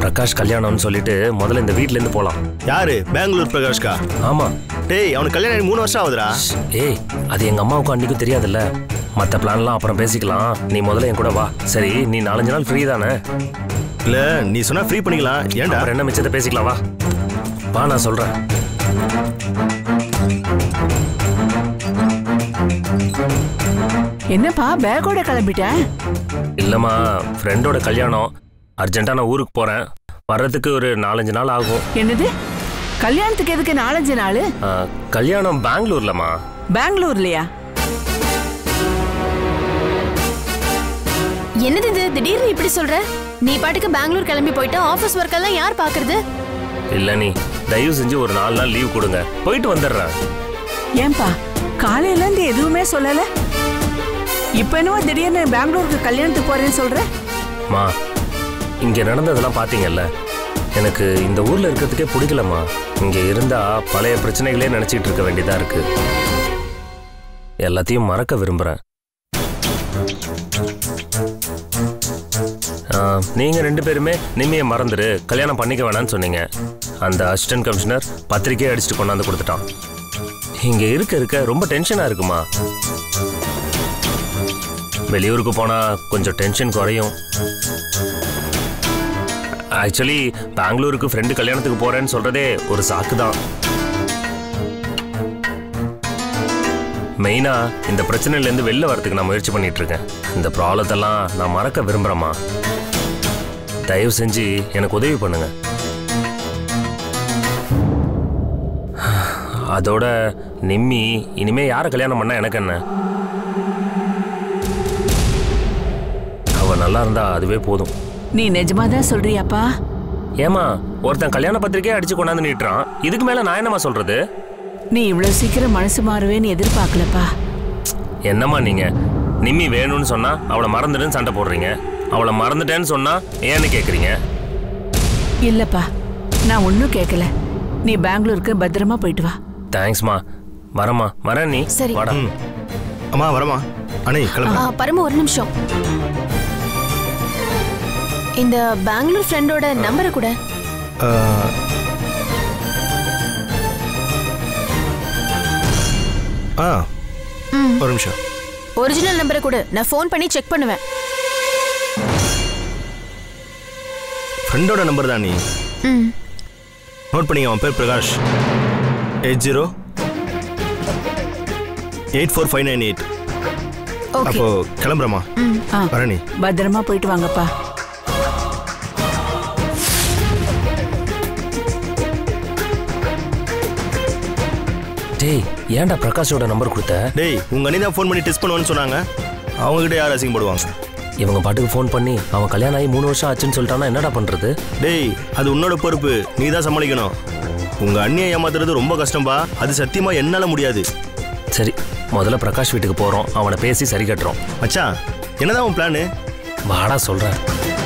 பிரகாஷ் கல்யாணம்னு சொல்லிட்டு முதல்ல இந்த வீட்ல இருந்து போலாம் யாரு பெங்களூர் பிரகாஷ்கா ஆமா டேய் அவனுக்கு கல்யாணம் ஆகி மூணு வருஷம் ஆகுதுடா ஏய் அது எங்க அம்மாவுக்கும் அன்னைக்கும் தெரியாதுல்ல மற்ற பிளான்லாம் அப்புறம் பேசிக்கலாம் நீ முதல்ல என் கூட வா சரி நீ நாலஞ்சு நாள் ஃப்ரீ தானே இல்ல நீ சொன்னா ஃப்ரீ பண்ணிக்கலாம் ஏன்டா அப்புறம் என்ன மிச்சத்தை பேசிக்கலாம் வா வா நான் சொல்றேன் என்னப்பா பேக்கோட கிளம்பிட்டேன் இல்லம்மா ஃப்ரெண்டோட கல்யாணம் அர்ஜென்ட்டா நான் ஊருக்கு போறேன் வர்றதுக்கு ஒரு நாலஞ்சு நாள் ஆகும் என்னது கல்யாணத்துக்கு எதுக்கு நாலஞ்சு நாள் ஆ, கல்யாணம் பெங்களூர்லம்மா பெங்களூர்லயா என்னது இது திடீர்னு இப்படி சொல்ற நீ பாட்டுக்கு பெங்களூர் கிளம்பி போயிட்டு ஆபீஸ் ஒர்க் எல்லாம் யார் பாக்குறது இல்ல நீ தயவு செஞ்சு ஒரு நாலு நாள் லீவ் கொடுங்க போயிட்டு வந்துடுறேன் ஏன்பா காலையில இருந்து எதுவுமே சொல்லல இப்ப என்னவோ திடீர்னு பெங்களூருக்கு கல்யாணத்துக்கு போறேன்னு சொல்ற மா இங்க நடந்ததெல்லாம் பாத்தீங்கல்ல எனக்கு இந்த ஊர்ல இருக்கிறதுக்கே பிடிக்கலம்மா இங்க இருந்தா பழைய பிரச்சனைகளே நினைச்சிட்டு இருக்க வேண்டியதா இருக்கு எல்லாத்தையும் மறக்க விரும்புறேன் ஆ, நீங்க ரெண்டு பேருமே நிம்மியை மறந்துடு கல்யாணம் பண்ணிக்க வேணாம்னு சொன்னீங்க அந்த அசிஸ்டன்ட் கமிஷனர் பத்திரிக்கையை அடிச்சுட்டு கொண்டாந்து கொடுத்துட்டான் இங்க இருக்க இருக்க ரொம்ப டென்ஷனா இருக்குமா வெளியூருக்கு போனா கொஞ்சம் டென்ஷன் குறையும் ஆக்சுவலி பெங்களூருக்கு ஃப்ரெண்டு கல்யாணத்துக்கு போறேன்னு சொல்றதே ஒரு சாக்கு தான் மெயினா இந்த பிரச்சனையில இருந்து வெளில வரதுக்கு நான் முயற்சி பண்ணிட்டு இருக்கேன் இந்த ப்ராப்ளத்தெல்லாம் நான் மறக்க விரும்புறேம்மா தயவு செஞ்சு எனக்கு உதவி பண்ணுங்க அதோட நிம்மி இனிமே யாரை கல்யாணம் பண்ணா எனக்கு என்ன அவ நல்லா இருந்தா அதுவே போதும் நீ நிஜமா தான் சொல்றியாப்பா ஏமா ஒருத்தன் கல்யாண பத்திரிக்கையை அடிச்சு கொண்டாந்து நீட்டுறான் இதுக்கு மேல நான் என்னம்மா சொல்றது நீ இவ்வளவு சீக்கிரம் மனசு மாறுவேன்னு எதிர்பார்க்கலப்பா என்னம்மா நீங்க நிம்மி வேணும்னு சொன்னா அவளை மறந்துடுன்னு சண்டை போடுறீங்க அவளை மறந்துட்டேன்னு சொன்னா ஏன்னு கேக்குறீங்க இல்லப்பா நான் ஒன்னும் கேட்கல நீ பெங்களூருக்கு பத்திரமா போயிட்டு வா தேங்க்ஸ்மா வரம்மா வரேன் நீ சரி. வாடா ம் அம்மா வரமா அண்ணே ஆ, கிளம்பு பரம ஒரு நிமிஷம் இந்த பெங்களூர் ஃப்ரெண்டோட நம்பரை கூட ஆ, ஆ ம். ஒரு நிமிஷம் ஒரிஜினல் நம்பரை கூட நான் ஃபோன் பண்ணி செக் பண்ணுவேன் ஃப்ரெண்டோட நம்பர் தான் நீ ம் நோட் பண்ணிங்க அவன் பேர் Prakash eight zero eight four five nine eight okay அப்போ கிளம்புறமா ஆ, வரேன் நீ பத்திரமா போயிட்டு வாங்கப்பா டேய் ஏன்டா பிரகாஷோட நம்பர் கொடுத்த டேய் உங்க அண்ணி தான் ஃபோன் பண்ணி டெஸ்ட் பண்ணுவேன்னு சொன்னாங்க அவங்க கிட்ட யார் அசிங்கப்படுவாங்க இவங்க பாட்டுக்கு ஃபோன் பண்ணி அவன் கல்யாணம் ஆகி மூணு வருஷம் ஆச்சுன்னு சொல்லிட்டானா என்னடா பண்றது டேய் அது உன்னோட பொறுப்பு நீ தான் சமாளிக்கணும் உங்க அண்ணியை ஏமாத்துறது ரொம்ப கஷ்டம்பா அது சத்தியமா என்னால முடியாது சரி முதல்ல பிரகாஷ் வீட்டுக்கு போறோம் அவனை பேசி சரி கட்டுறோம் மச்சான் என்னதான் உன் பிளானு வாடா சொல்றேன்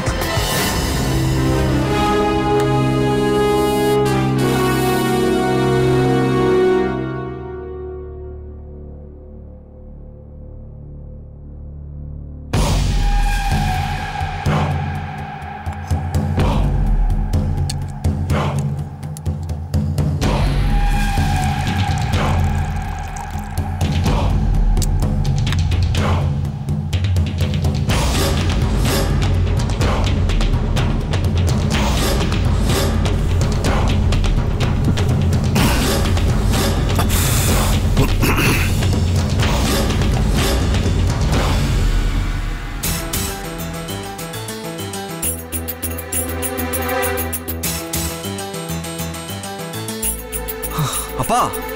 அப்பா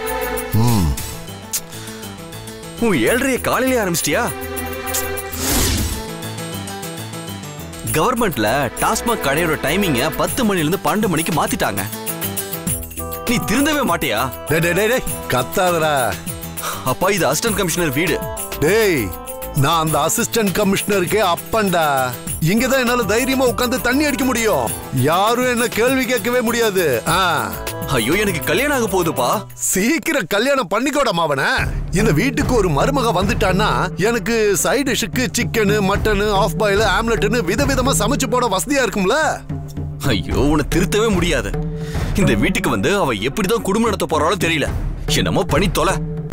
உன் ஏழ்றைய காலையிலே ஆரம்பிச்சிட்டியா கவர்மெண்ட்ல டாஸ்மாக் கடையோட டைமிங்க பத்து மணில இருந்து பன்னெண்டு மணிக்கு மாத்திட்டாங்க நீ திருந்தவே மாட்டியா டேய் டேய், டேய் டேய் கத்தாதடா அப்பா இது அசிஸ்டன்ட் கமிஷனர் வீடு டேய் நான் அந்த அசிஸ்டன்ட் கமிஷனருக்கே அப்பன்டா இங்கதான் என்னால தைரியமா உட்கார்ந்து தண்ணி அடிக்க முடியும் யாரும் என்ன கேள்வி கேட்கவே முடியாது ஆ ஐயோ எனக்கு கல்யாணம் ஆக போகுதுப்பா சீக்கிரம் கல்யாணம் பண்ணிக்கோட மாவன இந்த வீட்டுக்கு ஒரு மருமக வந்துட்டான்னா எனக்கு சைடு டிஷ்ஷுக்கு சிக்கனு மட்டனு ஆஃப் பாயில் ஆம்லெட்னு விதவிதமா சமைச்சு போட வசதியா இருக்கும்ல ஐயோ உன்னை திருத்தவே முடியாது இந்த வீட்டுக்கு வந்து அவ எப்படிதான் குடும்பம் நடத்த போறாளோ தெரியல என்னமோ பண்ணி தொலை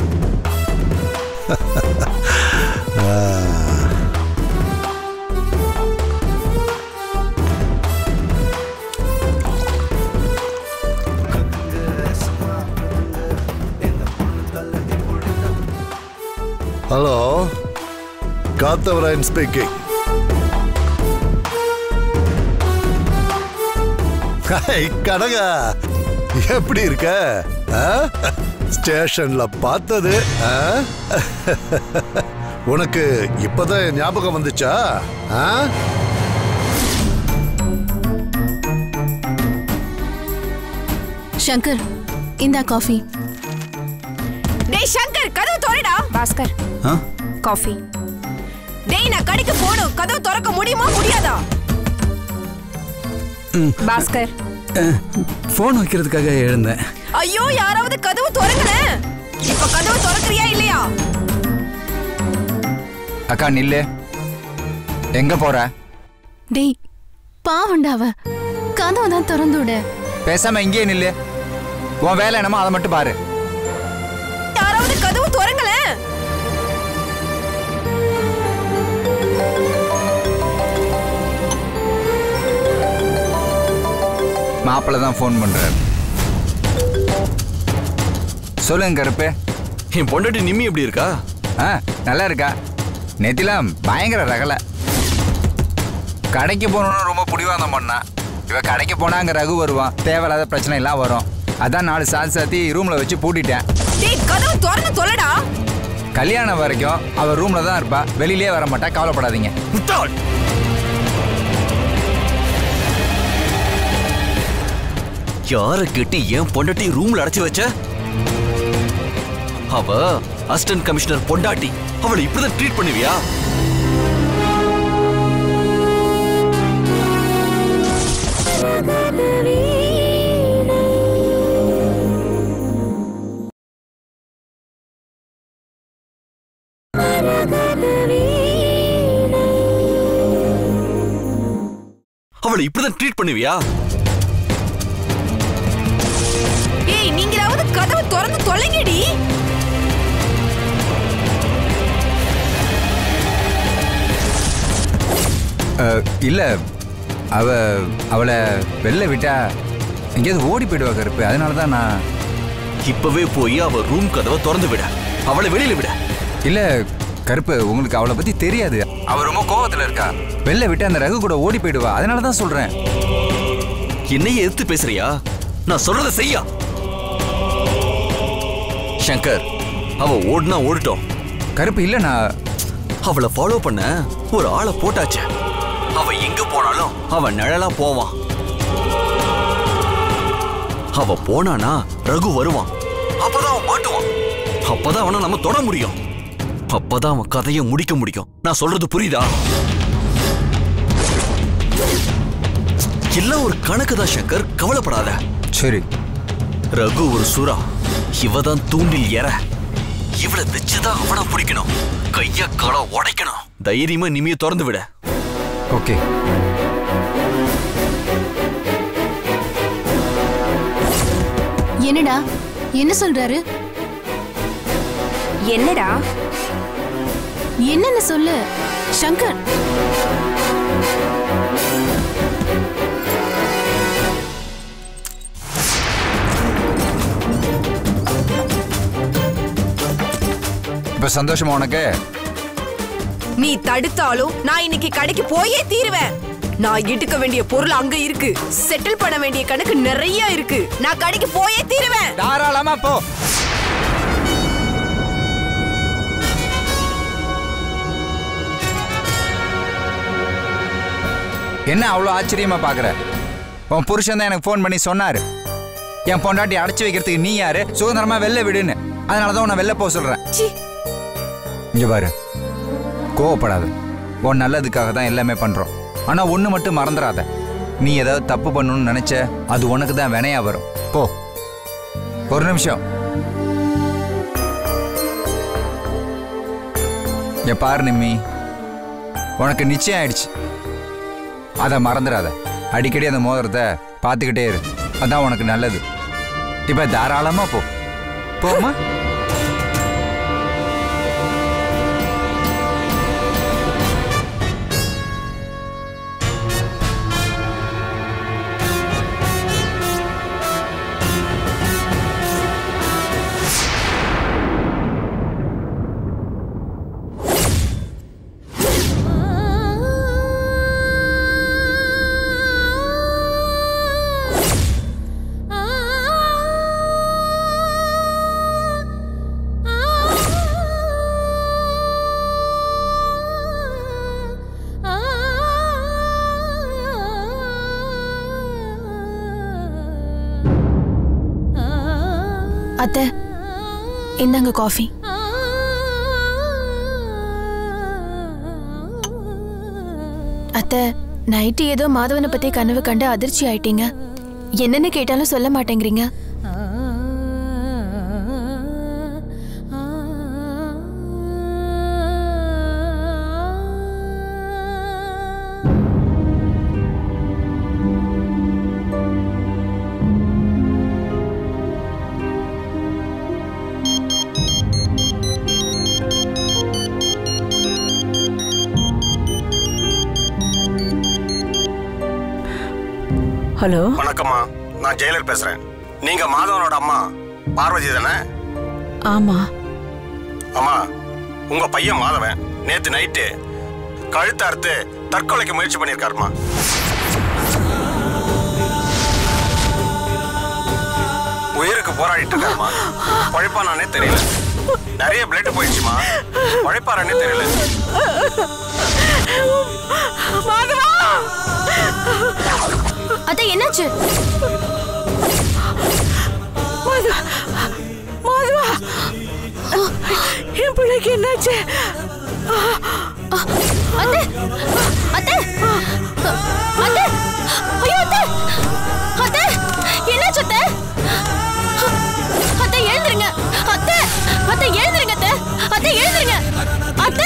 hello Kathavarayan speaking hi Kanaka எப்படி இருக்க ஆ? ஸ்டேஷன்ல பார்த்தது ஆ? உனக்கு இப்பதான் என் ஞாபகம் வந்துச்சா ஆ? சங்கர் இந்தா காஃபி டேய் சங்கர் கதவு திறடா பாஸ்கர் ஆ? காஃபி டேய் நான் கடைக்கு போணும் கதவு திறக்க முடியுமா முடியாதா பாஸ்கர் ஃபோன் வைக்கிறதுக்காக எழுந்தேன் ஐயோ யாராவது கதவு திறங்களேன் இப்ப கதவு திறக்கறியா இல்லையா அக்கா நில்லு எங்க போற டேய் பாவண்டா அவ கதவை தான் திறந்து விடு பேசாம இங்கேயே நில்லு உன் வேலை என்னமோ அதை மட்டும் பாரு யாராவது கதவு திறங்களேன் மாப்பிள்ள தான் ஃபோன் பண்றாரு சொல்லுங்க கருப்பு என் பொண்டாட்டி நிம்மி எப்படி இருக்கா ஆ நல்லா இருக்கா நேத்திலாம் பயங்கர ரகலை கடைக்கு போகணுன்னு ரொம்ப பிடிவாதம் பண்ணா இவ கடைக்கு போனா அங்க ரகு வருவான் தேவையில்லாத பிரச்சனை எல்லாம் வரும் அதான் நாலு சாத்தி சாத்தி ரூம்ல வச்சு பூட்டிட்டேன் டேய் கதவு திறந்து தொலைடா கல்யாணம் வரைக்கும் அவ ரூம்ல தான் இருப்பா வெளியிலே வர மாட்டா கவலைப்படாதீங்க முட்டாள் யார கேட்டு என் பொண்டாட்டி ரூம்ல அடைச்சு வச்ச அவ அசிஸ்டன்ட் கமிஷனர் பொண்டாட்டி அவளை இப்படிதான் ட்ரீட் பண்ணுவியா அவளை இப்படிதான் ட்ரீட் பண்ணுவியா ஏய் நீங்களாவது கதவு திறந்து தொலைங்கடி அஹ், இல்ல அவ அவளை வெளில விட்டா எங்கேயாவது ஓடி போயிடுவா கருப்பு அதனால தான் நான் இப்பவே போய் அவ ரூம் கதவை திறந்து விட அவளை வெளியில விட இல்ல கருப்பு உங்களுக்கு அவளை பத்தி தெரியாது அவ ரொம்ப கோவத்துல இருக்கா வெளில விட்டு அந்த ரகு கூட ஓடி போயிடுவா அதனால தான் சொல்றேன் என்னைய எதிர்த்து பேசுறியா நான் சொல்றத செய்யா சங்கர் அவ ஓடுனா ஓடட்டும் கருப்பு இல்ல நான் அவளை ஃபாலோ பண்ண ஒரு ஆளை போட்டாச்சு அவ எங்க போனாலும் அவன் நிழலா போவான் அவ போனானா ரகு வருவான் அப்பதான் அவன் மாட்டுவான் அப்பதான் அவனை நம்ம தொட முடியும் அப்பதான் அவன் கதையை முடிக்க முடியும் நான் சொல்றது புரியுதா எல்லாம் ஒரு கணக்கு தான் சங்கர் கவலைப்படாத சரி ரகு ஒரு சுறா இவதான் தூண்டில் எற இவளை வச்சுதான் அவனை பிடிக்கணும் கைய கால உடைக்கணும் தைரியமா நிமிய திறந்து விட ஓகே என்னடா என்ன சொல்றாரு என்னடா என்னன்னு சொல்லு சங்கர் இப்ப சந்தோஷமா உனக்கு நீ தடுத்தாலும் நான் இன்னைக்கு கடைக்கு போயே தீருவேன் நான் எடுக்க வேண்டிய பொருள் அங்க இருக்கு செட்டில் பண்ண வேண்டிய கணக்கு நிறைய இருக்கு நான் கடைக்கு போயே தீருவேன் தாராளமா போ என்ன அவ்வளோ ஆச்சரியமா பாக்குற உன் புருஷன் தான் எனக்கு ஃபோன் பண்ணி சொன்னாரு என் பொண்டாட்டி அடைச்சு வைக்கிறதுக்கு நீ யாரு சுதந்திரமா வெளில விடுன்னு அதனால தான் உன்னை வெளில போக சொல்றேன் சீ. இங்க பாரு கோவப்படாத உன் நல்லதுக்காக தான் எல்லாமே பண்றோம் ஆனா ஒண்ணு மட்டும் மறந்துடாத நீ ஏதாவது தப்பு பண்ணணும்னு நினைச்ச அது உனக்கு தான் வினையா வரும் போ ஒரு நிமிஷம் இங்க பாரு நிம்மி உனக்கு நிச்சயம் ஆயிடுச்சு அதை மறந்துடாத அடிக்கடி அந்த மோதிரத்தை பார்த்துக்கிட்டே இரு அதான் உனக்கு நல்லது இப்போ தாராளமாக போ போமா அத்தை இந்தாங்க காஃபி அத்தை நைட்டு ஏதோ மாதவனை பத்தி கனவு கண்டு அதிர்ச்சி ஆயிட்டீங்க என்னன்னு கேட்டாலும் சொல்ல மாட்டேங்கிறீங்க ஹலோ வணக்கம்மா நான் ஜெயலர் பேசுறேன் நீங்க மாதவனோட அம்மா பார்வதி தானே ஆமா அம்மா உங்க பையன் மாதவன் நேத்து நைட்டு கழுத்து அறுத்து தற்கொலைக்கு முயற்சி பண்ணியிருக்காருமா உயிருக்கு போராடிட்டு இருக்காருமா பழைப்பானானே தெரியல நிறைய பிளட் போயிடுச்சுமா பழைப்பாரானே தெரியல அத்தை என்னாச்சு மாதவா மாதவா என் பிள்ளைக்கு என்னாச்சு அத்தை அத்தை அத்தை ஐயோ அத்தை அத்தை என்னாச்சு அத்தை அத்தை எழுந்துருங்க அத்தை அத்தை எழுந்துருங்க அத்தை அத்தை எழுந்துருங்க அத்தை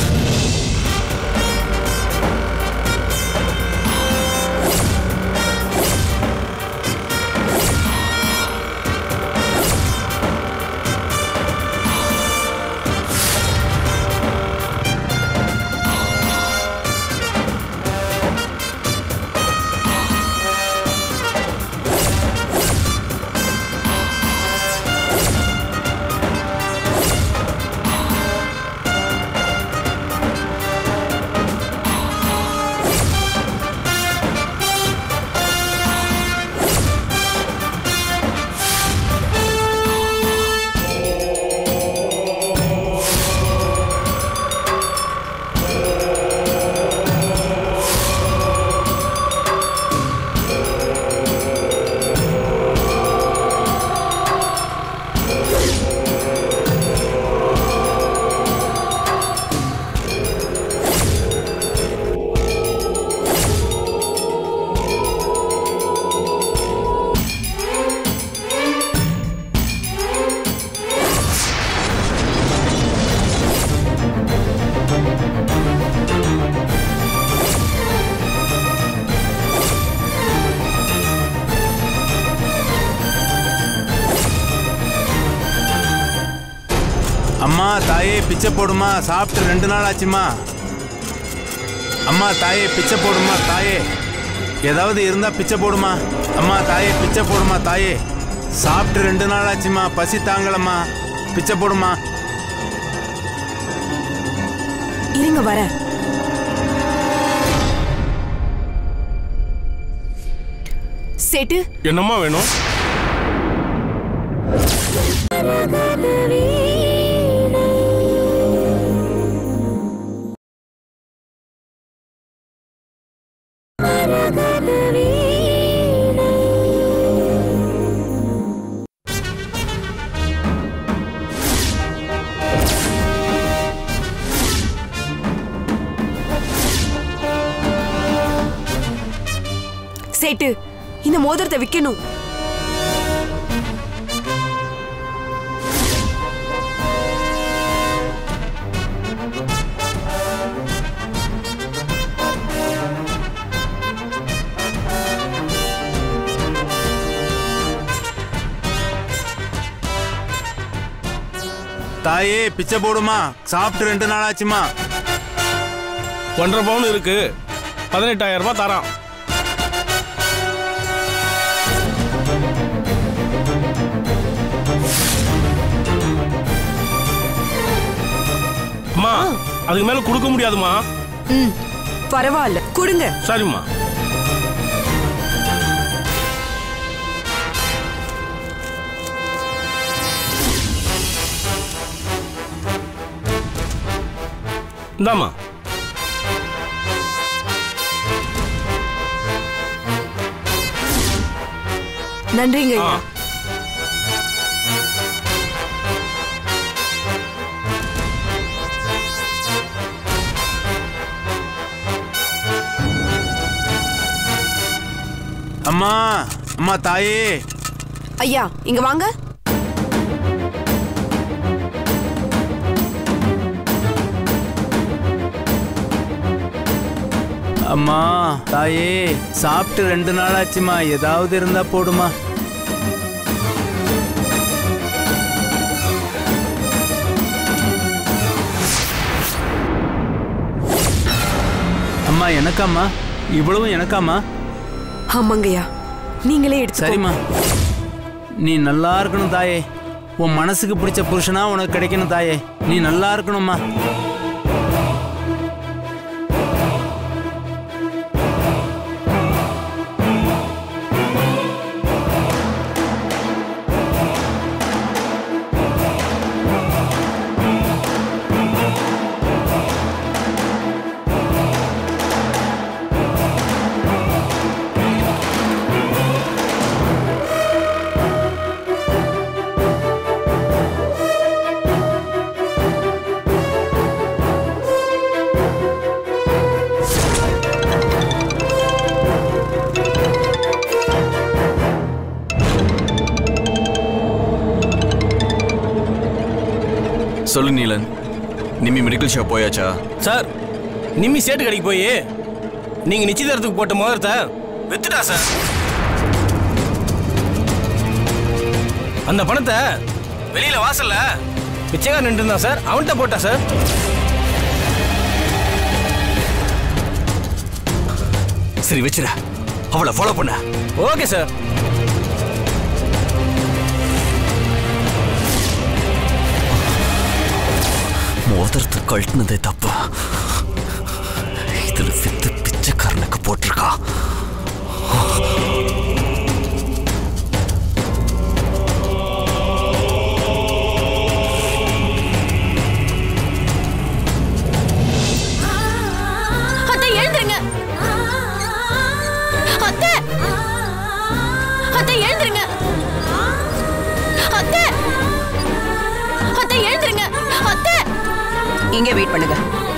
அம்மா தாயே பிச்சை போடுமா சாப்பிட்டு ரெண்டு நாள் ஆச்சுமா அம்மா தாயே பிச்சை போடுமா தாயே ஏதாவது இருந்தா பிச்சை போடுமா அம்மா தாயே பிச்சை போடுமா தாயே சாப்பிட்டு ரெண்டு நாள் ஆச்சுமா பசி தாங்கலம்மா பிச்சை போடுமா இருங்க வர செட்டு என்னம்மா வேணும் சேட்டு இந்த மோதிரத்தை விக்கணும் தாயே பிச்சை போடுமா சாப்பிட்டு ரெண்டு நாள் ஆச்சுமா ஒன்றரை பவுன் இருக்கு பதினெட்டாயிரம் ரூபாய் தரான் அம்மா அதுக்கு மேல கொடுக்க முடியாதுமா ம் பரவாயில்ல கொடுங்க சரிம்மா இந்தாம்மா நன்றிங்க ஐயா அம்மா அம்மா தாயே ஐயா இங்க வாங்க அம்மா தாயே சாப்பிட்டு ரெண்டு நாள் ஆச்சுமா ஏதாவது இருந்தா போடுமா அம்மா எனக்காம்மா இவ்வளவும் எனக்காம்மா ஆமாங்கய்யா நீங்களே எடுத்து சரிம்மா நீ நல்லா இருக்கணும் தாயே உன் மனசுக்கு பிடிச்ச புருஷனா உனக்கு கிடைக்கணும் தாயே நீ நல்லா இருக்கணும்மா சொல்லு நீலன் நிம்மி மெடிக்கல் ஷாப் போயாச்சா சார் நிம்மி சேட்டு கடைக்கு போய் நீங்க நிச்சயதாரத்துக்கு போட்ட முதலத்தை வித்துட்டா சார் அந்த பணத்தை வெளியில வாசல்ல பிச்சைக்காரன் நின்று இருந்தான் சார் அவன்கிட்ட போட்டா சார் சரி வச்சிர அவளை ஃபாலோ பண்ண ஓகே சார் மோதிரத்தை கழட்டினதே தப்பு இதுல வித்து பிச்சைக்காரனுக்கு போட்டிருக்கா அத்தை எழுந்துருங்க அத்தை அத்தை எழுந்துருங்க அத்தை அத்தை எழுந்துருங்க அத்தை இங்கே வெயிட் பண்ணுங்க